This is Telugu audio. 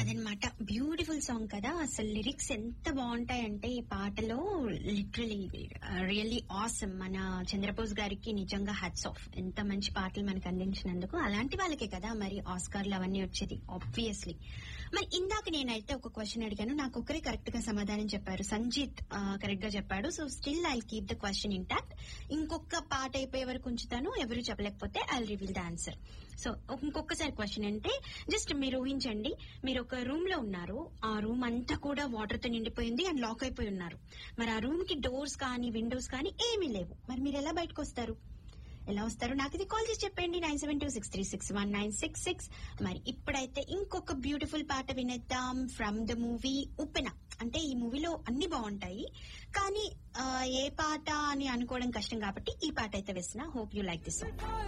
అదనమాట బ్యూటిఫుల్ సాంగ్ కదా అసలు లిరిక్స్ ఎంత బాగుంటాయంటే ఈ పాటలో లిటరలీ రియల్లీ ఆసమ్ మన చంద్రబోస్ గారికి నిజంగా హట్స్ ఆఫ్ ఎంత మంచి పాటలు మనకు అందించినందుకు అలాంటి వాళ్ళకే కదా మరి ఆస్కార్లు అవన్నీ వచ్చేది ఆబ్వియస్లీ మరి ఇందాక నేనైతే ఒక క్వశ్చన్ అడిగాను నాకు ఒకరే కరెక్ట్ గా సమాధానం చెప్పారు సంజీత్ కరెక్ట్ గా చెప్పాడు so still I keep the question intact ఇంకొక పాట అయిపోయే వరకు ఉంచుతాను ఎవరు చెప్పలేకపోతే I reveal the answer so ఇంకొకసారి క్వశ్చన్ అంటే జస్ట్ మీరు ఊహించండి మీరు ఒక రూమ్ లో ఉన్నారు ఆ రూమ్ అంతా కూడా వాటర్ తో నిండిపోయింది అండ్ లాక్ అయిపోయి ఉన్నారు మరి ఆ రూమ్ కి డోర్స్ కానీ విండోస్ కానీ ఏమీ లేవు మరి మీరు ఎలా బయటకు వస్తారు ఎలా వస్తారు నాకు ఇది కాల్ చేసి చెప్పండి nine seven two six three six one nine six six మరి ఇప్పుడైతే ఇంకొక బ్యూటిఫుల్ పాట వినేద్దాం ఫ్రమ్ ద మూవీ ఉప్పెన అంటే ఈ మూవీలో అన్ని బాగుంటాయి కానీ ఆ, ఏ పాట అని అనుకోవడం కష్టం కాబట్టి ఈ పాట అయితే వేసిన hope you like this song